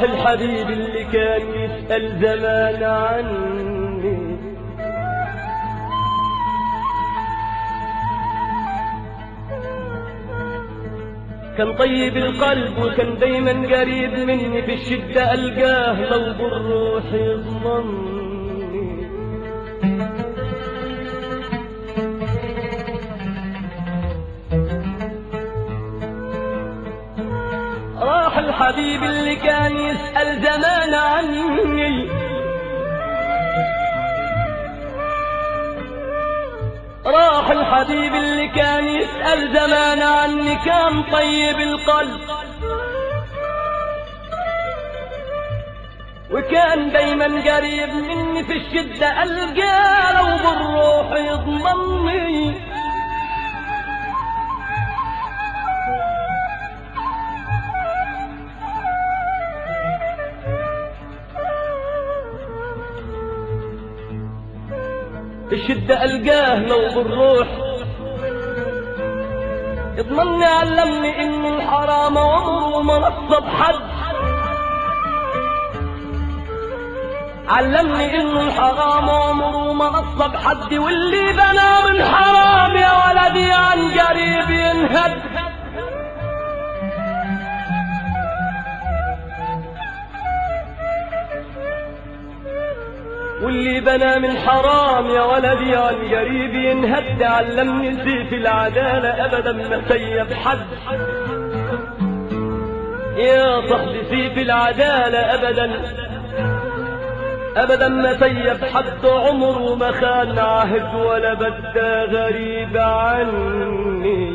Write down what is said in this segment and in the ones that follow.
راح الحبيب اللي كان يسأل زمان عني كان طيب القلب وكان دايما قريب مني في الشدة ألقاه لو بالروح يضمني راح الحبيب اللي كان يسأل زمان عني راح الحبيب اللي كان يسأل زمان عني كان طيب القلب وكان دايما قريب مني في الشدة ألقاه لو بالروح يضمني الشدة ألقاه لو بالروح يضمني علمني إن الحرام عمره ما نصب حد علمني إن الحرام عمره ما نصب حد واللي بنى من حرام يا ولدي عن قريب ينهد واللي بنى من حرام يا ولدي عن قريب ينهد علمني سيف العدالة أبدا ما سيب حد يا صاحبي سيف العدالة أبدا أبدا ما سيب حد عمره ما خان عهد ولا بدا غريب عني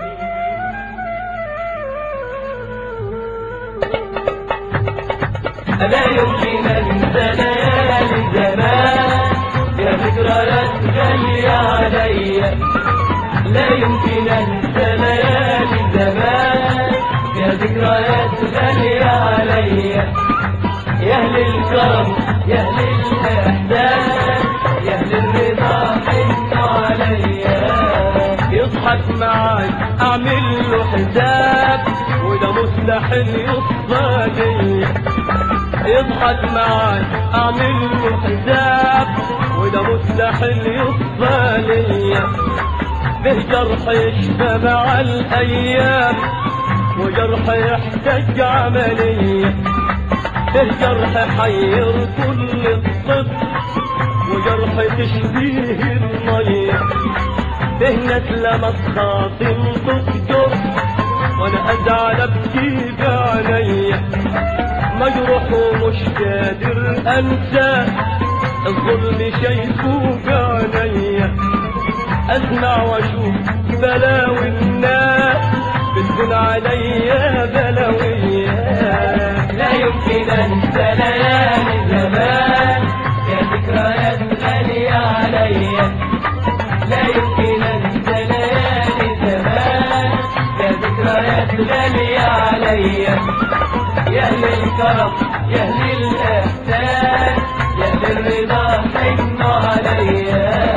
ألا يمكن أنسى ليالي زمان يا ذكريات غالية عليا لا يمكن أنسى ليالي زمان يا ذكريات غالية عليا يا أهل الكرم يا أهل الإحسان يا أهل الرضا حنوا عليا يضحك معاي أعمل له حساب وده مستحيل يصفى ليا يضحك معاي أعمل له حساب وده مستحيل يصفى ليا به جرح يشفى مع الأيام وجرح يحتاج عملية به جرح حير كل الطب وجرح تشبيه المية به نسلمة خاصم تصدر وانا ازعل ابكي بعينيا مجروح ومش قادر انسى الظلم شايفه بعينيا اسمع واشوف بلاوي الناس بتكون عليا بلاوية لا يمكن أنسى ليالي زمان يا ذكريات غالية عليا لا يمكن أنسى ليالي زمان يا ذكريات غالية عليا يا أهل الكرم يا أهل الإحسان يا أهل الرضا حنوا عليا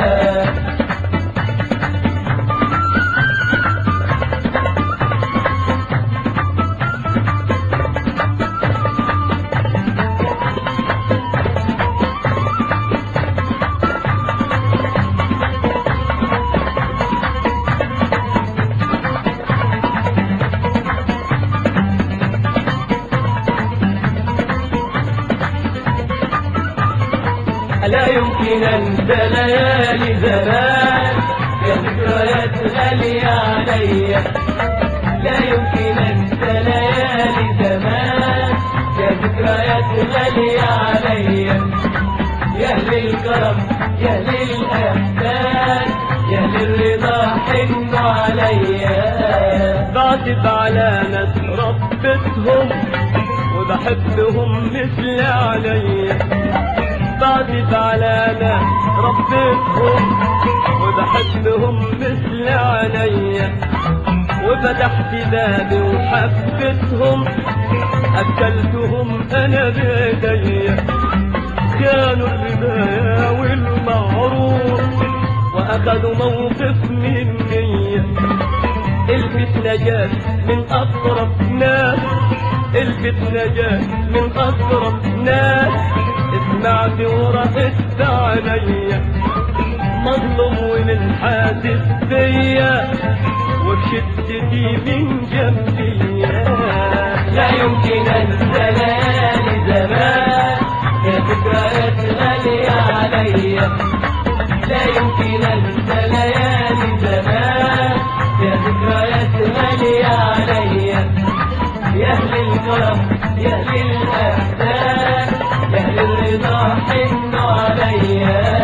لا يمكن أنسى ليالي زمان يا ذكريات غالية عليا لا يمكن أنسى ليالي زمان يا ذكريات غالية عليا يا أهل الكرم يا أهل الإحسان يا أهل الرضا حنوا عليا بعتب على ناس ربتهم وبحبهم مثل عليا بعتب على ناس ربتهم وبحبهم مثل عليا وفتحت بابي وحبتهم أكلتهم أنا بيديا كانوا الربايا والمعروف وأخذوا موقف مني الفتنة جات من أطرف ناس الفتنة جات من أقرب ناس سمعت ورقت عليا مظلوم ومن حاسس فيا وشدتي من جنبي لا يمكن انسى ليالي زمان يا ذكريات غالية عليا لا يمكن انسى ليالي زمان يا ذكريات غالية عليا يا اهل الكرم يا اهل الاحسان يا اهل الرضا حنوا عليا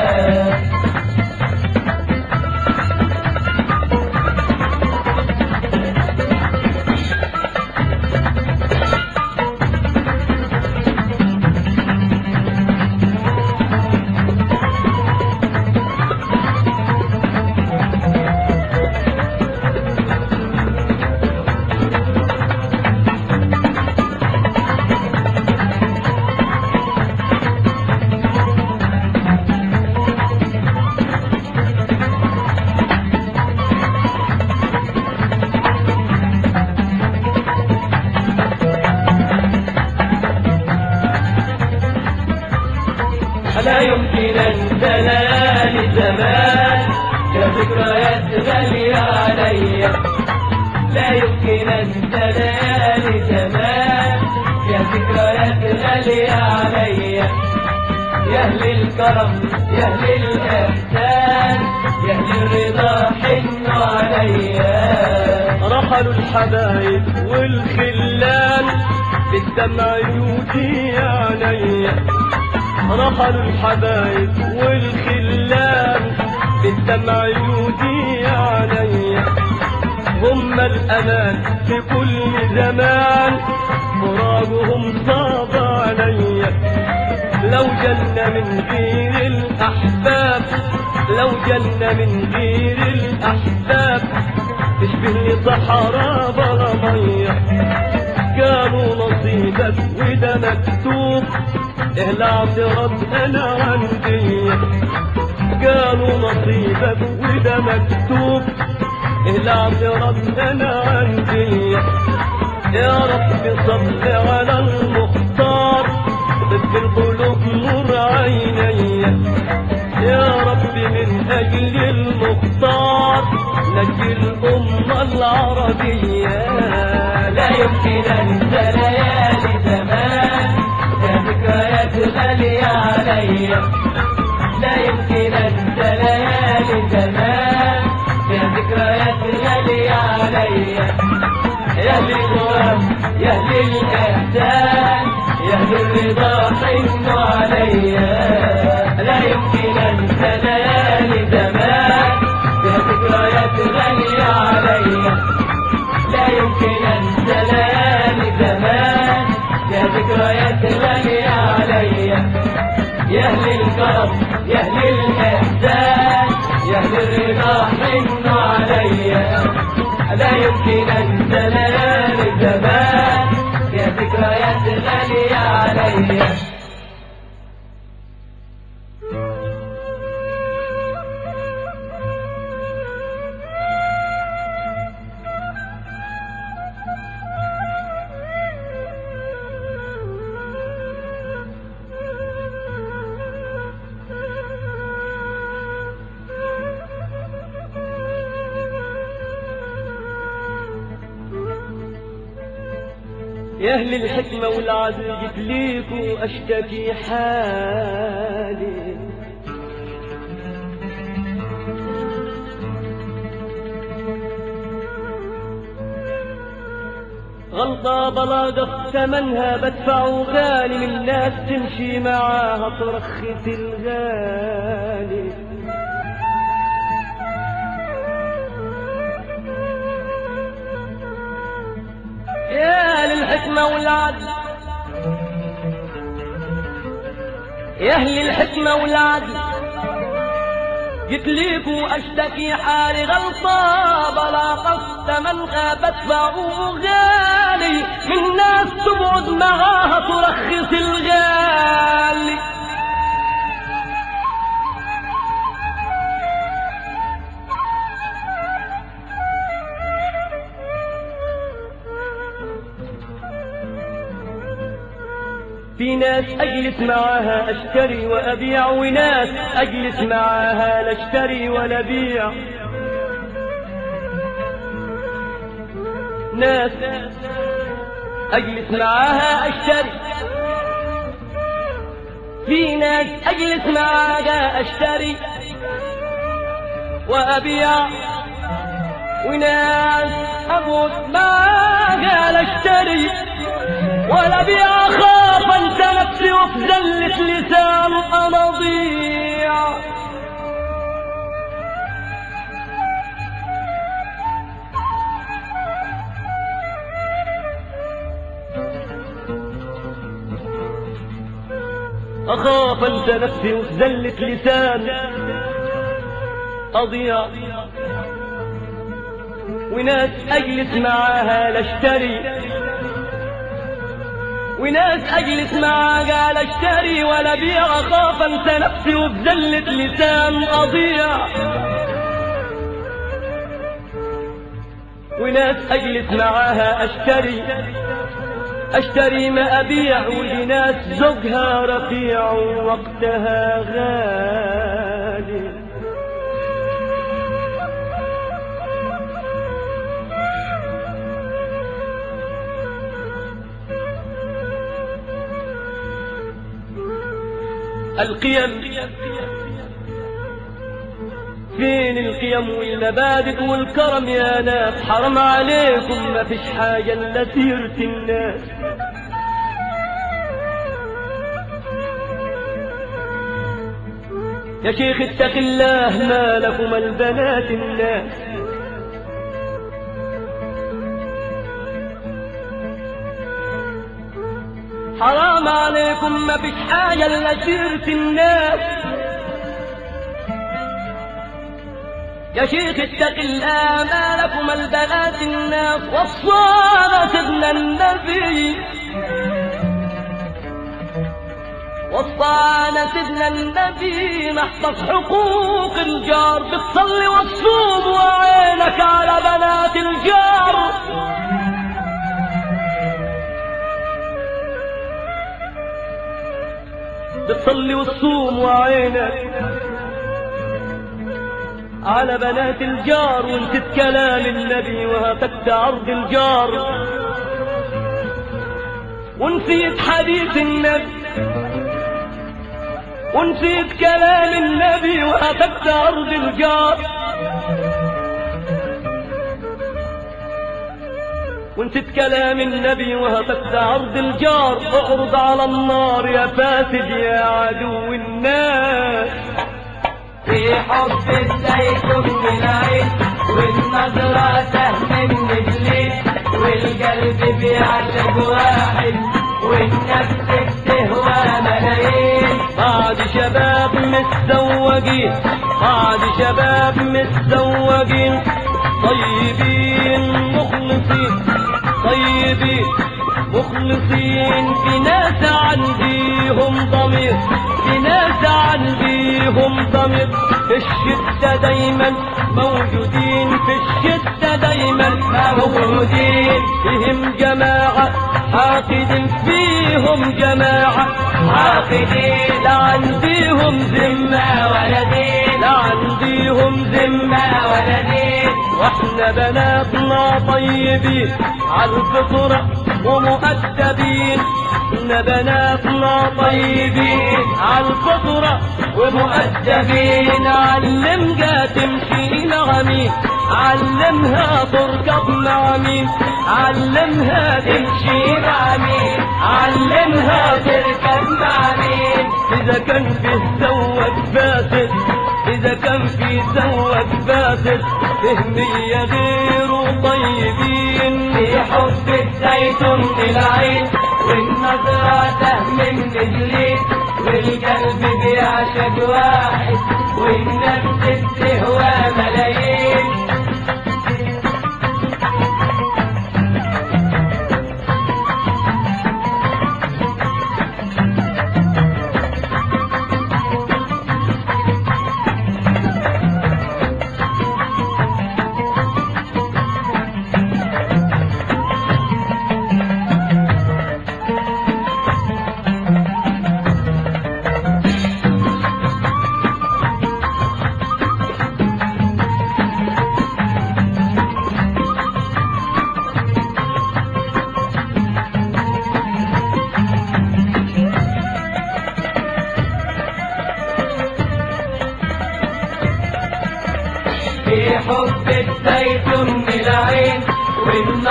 لا يمكن انسى ليالي زمان يا ذكريات غالية عليا لا يمكن انسى ليالي زمان يا ذكريات غالية عليا يا اهل الكرم يا اهل الاحسان يا اهل الرضا حنوا عليا رحلوا الحبايب والخلان بالدمع يودي عليا رحلوا الحبايب والخلان بالدمع يودي عليا هم الأمان في كل زمان فراقهم صعب عليا لو جنة من غير الأحباب لو جنة من غير الأحباب تشبهني صحراء بلا مية قالوا نصيبك وده مكتوب اهل اعتراض انا عندي قالوا نصيبك وده مكتوب اهل اعتراض انا عندي يا رب صل على المختار طب القلوب نور عيني يا رب من اجل المختار نجي الامه العربيه لا يمكن انسى ليالي زمان يا ذكريات غالية عليا لا يمكن انسى ليالي زمان يا ذكريات غالية عليا يا اهل الغرام يا اهل الاحسان يا اهل الرضا حنوا عليا لا يمكن انسى ليالي زمان يا ذكريات غالية عليا لا يمكن انسى ليالي زمان يا ذكريات غالية عليا يا اهل الكرم يا اهل الاحسان يا اهل الرضا حنوا عليا لا يمكن انسى ليالي زمان يا ذكريات غالية عليا يا أهل الحكمة والعدل جيت ليكوا أشتكي حالي غلطة بلاغة ثمنها بدفعه غالي من الناس تمشي معاها ترخص الغالي يا للحكمة والعدل يا أهل الحكمة والعدل جيت ليكوا أشتكي حالي غلطة بلا قصد من غابت فعوه غالي من ناس تقعد معاها ترخص الغالي في ناس أجلس معاها أشتري وأبيع وناس أجلس معاها لا أشتري ولا أبيع ناس أجلس معاها أشتري في ناس أجلس معاها أشتري وأبيع وناس أموت معاها لا أشتري ولا أبيع أخاف أنسى نفسي وفي زلة لسان أنا أضيع أخاف أنسى نفسي وفي زلة لسان أضيع وناس أجلس معاها لا أشتري وناس أجلس معاها لا أشتري ولا أبيع أخاف أنسى نفسي وفي زلة لسان أضيع وناس أجلس معاها أشتري أشتري ما أبيع ولناس زوجها رفيع وقتها غالي القيم فين القيم والمبادئ والكرم يا ناس حرام عليكم ما فيش حاجة إلا سيرة الناس يا شيخ اتق الله ما لكم البنات الناس حرام عليكم ما فيش حاجة إلا سيرة الناس يا شيخ اتق الله ما لكم البنات الناس وصانا سيدنا النبي وصانا سيدنا النبي نحفظ حقوق الجار بتصلي وتصوم وعينك على بنات الجار بتصلي وتصوم وعينك على بنات الجار ونسيت كلام النبي وهتكت عرض الجار ونسيت حديث النبي ونسيت كلام النبي وهتكت عرض الجار ونسيت كلام النبي وهتكت عرض الجار اعرض على النار يا فاسد يا عدو الناس في حب الزيتون بالعين والنظرة سهم من الليل والقلب بيعشق واحد والنفس بتهوى ملايين بعد شباب متزوجين بعد شباب متزوجين طيبين مخلصين طيبين مخلصين في ناس عنديهم ضمير في ناس عنديهم ضمير في الشدة دايما موجودين في الشدة دايما موجودين فيهم جماعة حاقد فيهم جماعة حاقدين لا عنديهم ذمة ولا دين لا عنديهم ذمة ولا دين واحنا بناتنا طيبين عالفطرة ومؤدبين احنا بناتنا طيبين عالفطرة ومؤدبين علمها تمشي مع مين علمها تركض مع مين علمها تمشي مع مين علمها تركب مع مين إذا كان فيه زوج فاسد إذا كان فيه زوج فاسد فهمية غيره طيبين في حب الزيتون بالعين والنظرة سهم من الليل والقلب بيعشق واحد والنفس بتهوى ملايين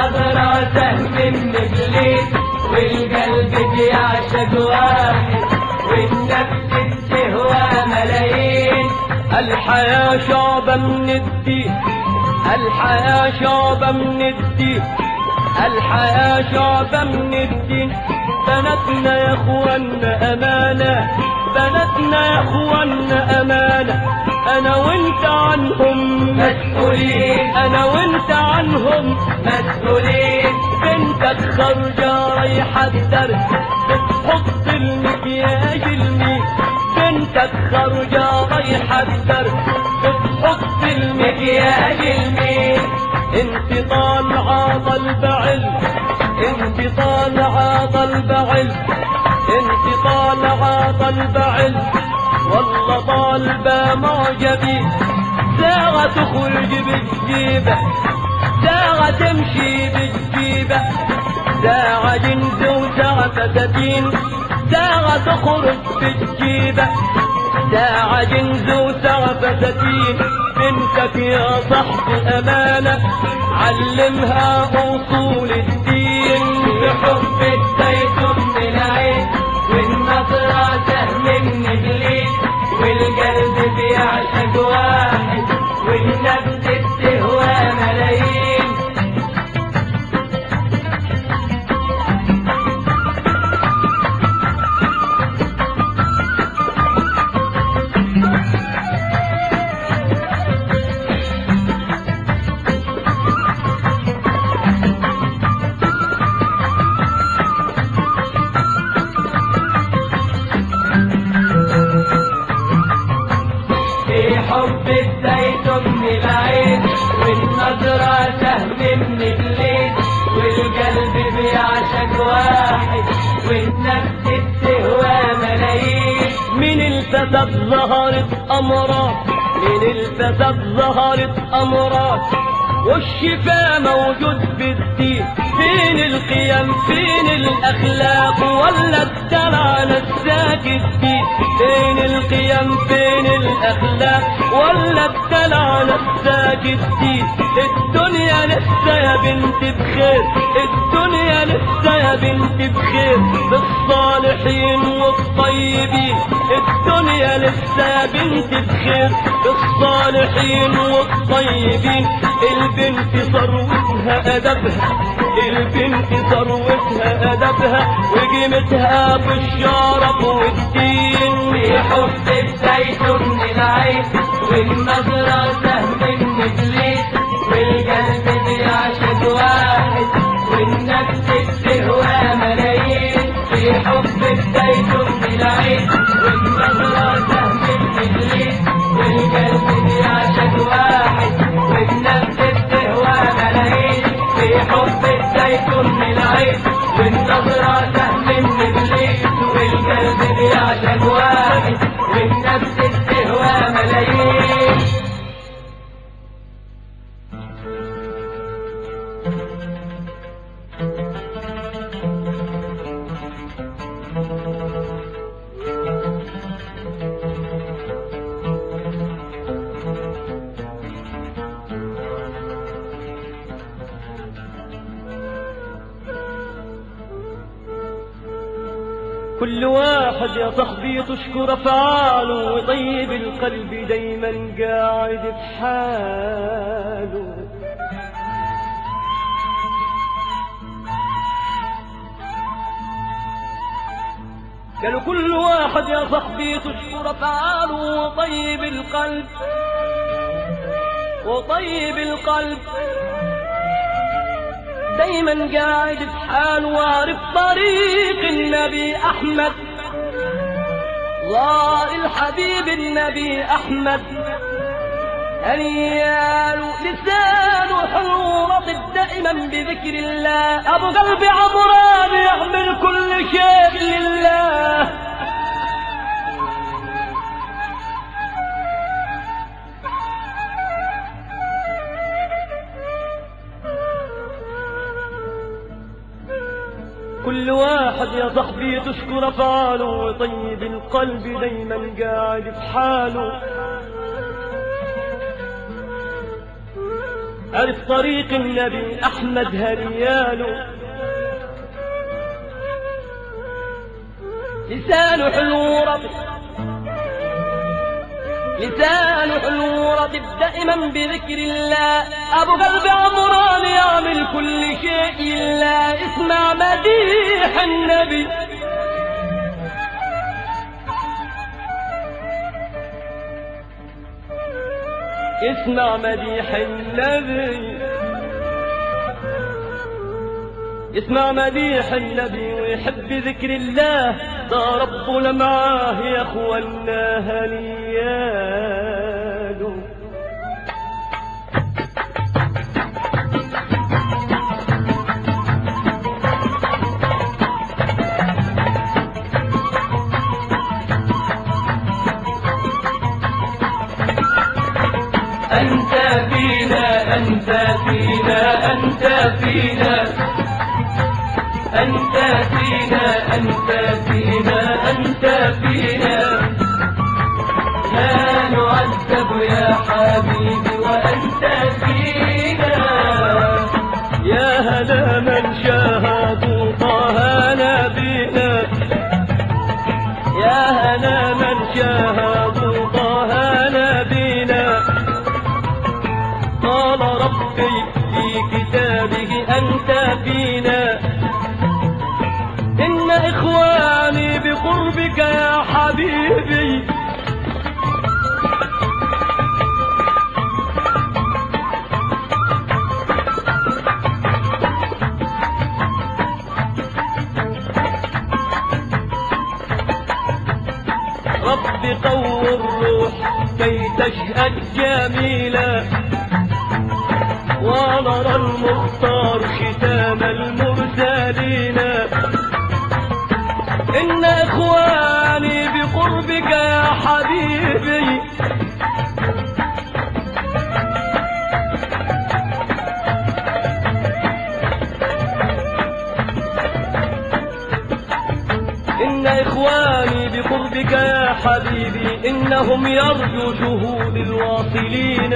والنظرة سهم من إبليس والقلب بيعشق واحد والنفس بتهوى ملايين الحياة شعبة من الدين الحياة شعبة من الدين الحياة شعبة من الدين بناتنا يا اخوانا امانة بناتنا يا اخوانا امانة انا وانت عنهم مسؤولين انا وانت عنهم مسؤولين بنتك خارجة رايحة الدرس بتحط المكياج الميت بنتك خارجة رايحة الدرس بتحط المكياج مكياج المين انت طالعة طلب علم انت طالعة طلب علم انت طالعة طلب علم والله طالبة معجبين ساعة تخرج بالجيبة ساعة تمشي بالجيبة ساعة جنس وساعة فساتين ساعة تخرج بالجيبة ساعة جنس وساعة فساتين بنتك يا صاحبي أمانة علمها أصول الدين بحب الزيتون من العين والنظرة سهم من إبليس والقلب بيعشق واحد والنفس بتهوى ملايين في حب الزيتون من العين والنظرة سهم من إبليس والقلب بيعشق واحد والنفس بتهوى ملايين من الفساد ظهرت أمراض من الفساد ظهرت أمراض والشفاء موجود بالدين فين القيم فين الأخلاق ولا الدلع نساك الدين فين القيم فين الأخلاق ولا الدلع نساك الدين الدنيا لسه يا بنت بخير الدنيا لسه يا بنت بخير بالصالحين والطيبين الدنيا لسه يا بنت بخير بالصالحين والطيبين البنت ثروتها أدبها البنت ثروتها أدبها وقيمتها بالشرف والدين في حب الزيتون من العين والنظرة سهم من إبليس والقلب بيعشق واحد والنفس بتهوى ملايين في حب الزيتون من العين والنظرة سهم من إبليس والقلب بيعشق واحد والنفس بتهوى ملايين في حب الزيتون من العين والنظرة سهم من إبليس والقلب بيعشق واحد والنفس بتهوى ملايين كل واحد يا صاحبي تشكر افعاله وطيب القلب دايما قاعد بحاله قالوا كل واحد يا صاحبي تشكر افعاله وطيب القلب وطيب القلب دايما قاعد بحال وعارف طريق النبي احمد الله الحبيب النبي احمد أنيال لسانه حلو رطب دائما بذكر الله أبو قلبي عمران يعمل كل شيء لله كل واحد يا صاحبي تشكر افعاله وطيب القلب دايما قاعد في حاله عرف طريق النبي أحمد هنياله لسانه حلو رطب لسانه حلو رطب دائما بذكر الله أبو قلب عمران يعمل كل شيء إلا اسمع مديح النبي اسمع مديح النبي يسمع مديح النبي ويحب ذكر الله ده ربنا معاه يا اخوانا هنياله أنت فينا أنت فينا أنت فينا أنت فينا أنت فينا أنت فينا لا نعذب يا حبيبي وأنت فينا يا هلا من شاهدوا طه نبينا يا هلا من شاهدوا طه نبينا قال ربي في كتابه أنت فينا إن إخواني بقربك يا حبيبي رب قو الروح كي تشهد جميلا ونرى المختار ختام المرسلين إن إخواني بقربك يا حبيبي إن إخواني بقربك يا حبيبي إنهم يرجو شهود الواصلين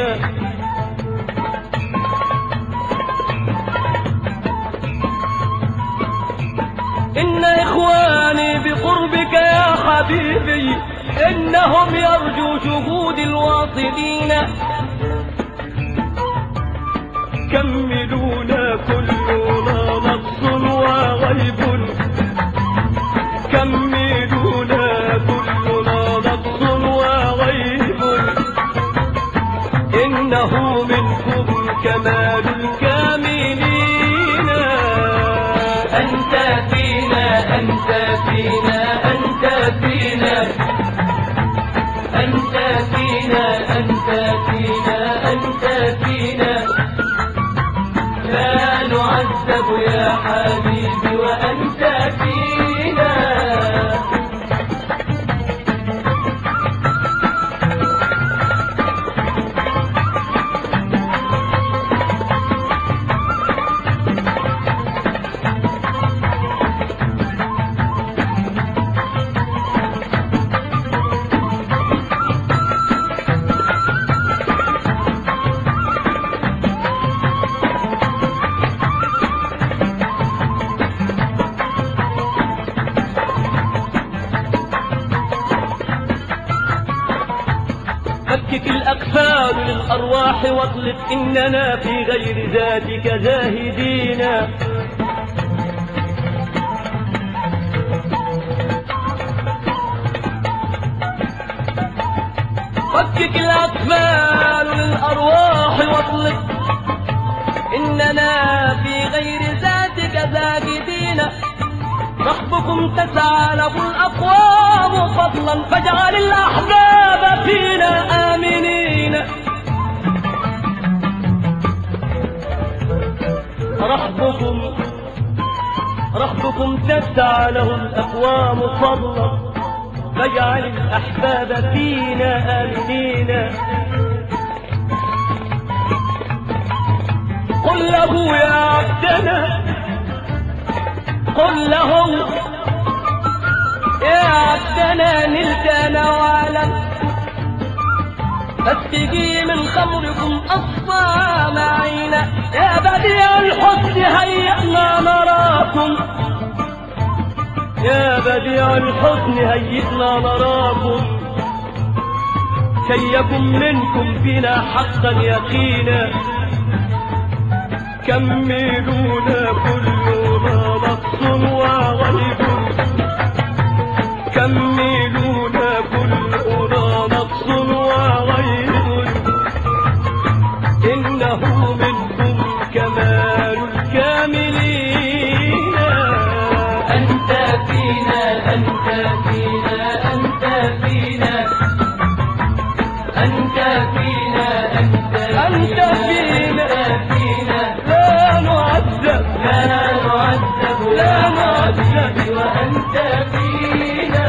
إن إخواني بقربك يا حبيبي إنهم يرجو شهود الواصلين كملونا كلنا نقص وغيب كملونا كلنا نقص وغيب إنه منكم كمال الكاملين أنت فينا أنت فينا أنت فينا أنت فينا أنت فينا أنت فينا لا نعذب يا حبيبي وأنت فينا فكك الأقفال للأرواح واطلق إننا في غير ذاتك زاهدين فكك الأقفال للأرواح واطلق إننا في غير ذاتك زاهدين رحبكم تسعى له الأقوام فضلا فاجعل الأحباب فينا آمنين رحبكم رحبكم تسعى له الأقوام فضلا فاجعل الأحباب فينا آمنين قل له يا عبدنا قل له يا عبدنا نلت انا واعلم فاسقي من خمركم أصفى معينا يا بديع الحسن هيئنا نراكم يا بديع الحسن هيئنا نراكم كي يكن منكم بنا حقا يقينا كملونا كلنا نقص وغيب كملونا كلنا نقص وغيب إنه منكم كمال الكاملين أنت فينا أنت فينا أنت فينا أنت فينا أنت أنت فينا. أنت فينا لا نعذب لا نعذب لا نعذب. وأنت فينا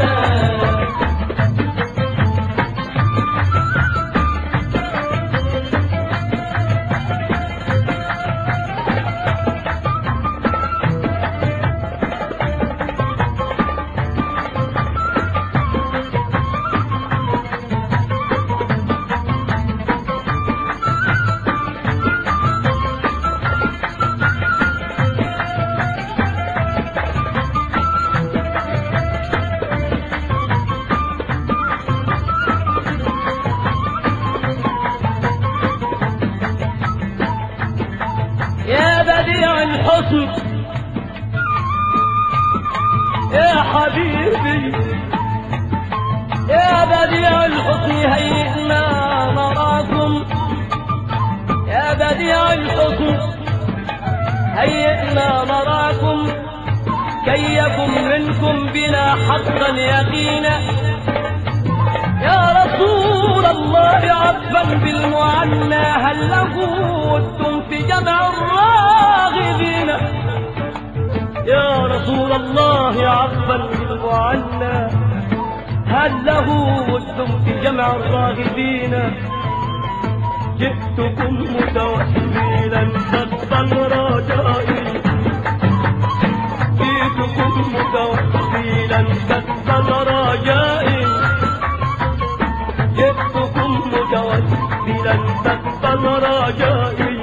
يا بديع الحسن يا حبيبي يا بديع الحسن هيئنا نراكم يا بديع الحسن هيئنا نراكم كي يكن منكم بنا حقا يقينا يا رسول الله عفوا بالمعنى هل لقوتم في جمع الراغبين يا رسول الله عفوا بالمعنى هل له ودتم في جمع الراغبين جئتكم متوسلا صدقا رجائي جئتكم متوسلا صدقا رجائي جئتكم متوسلا تقبل رجائي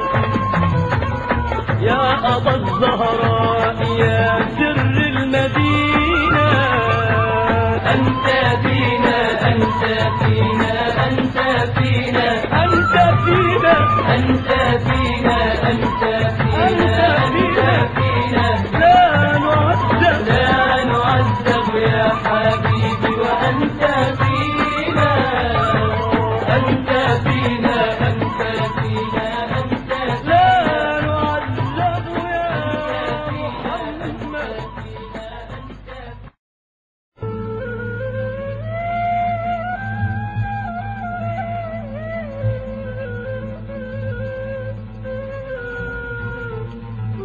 يا أبا الزهراء يا سر المدينة أنت فينا أنت فينا أنت فينا أنت فينا أنت فينا أنت فينا أنت فينا لا نعذب لا نعذب يا حبيبي وأنت فينا أنت فينا أنت فينا أنت لا نعذب يا محمد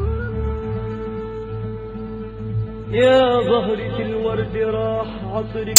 يا زهرة الورد راح عصرك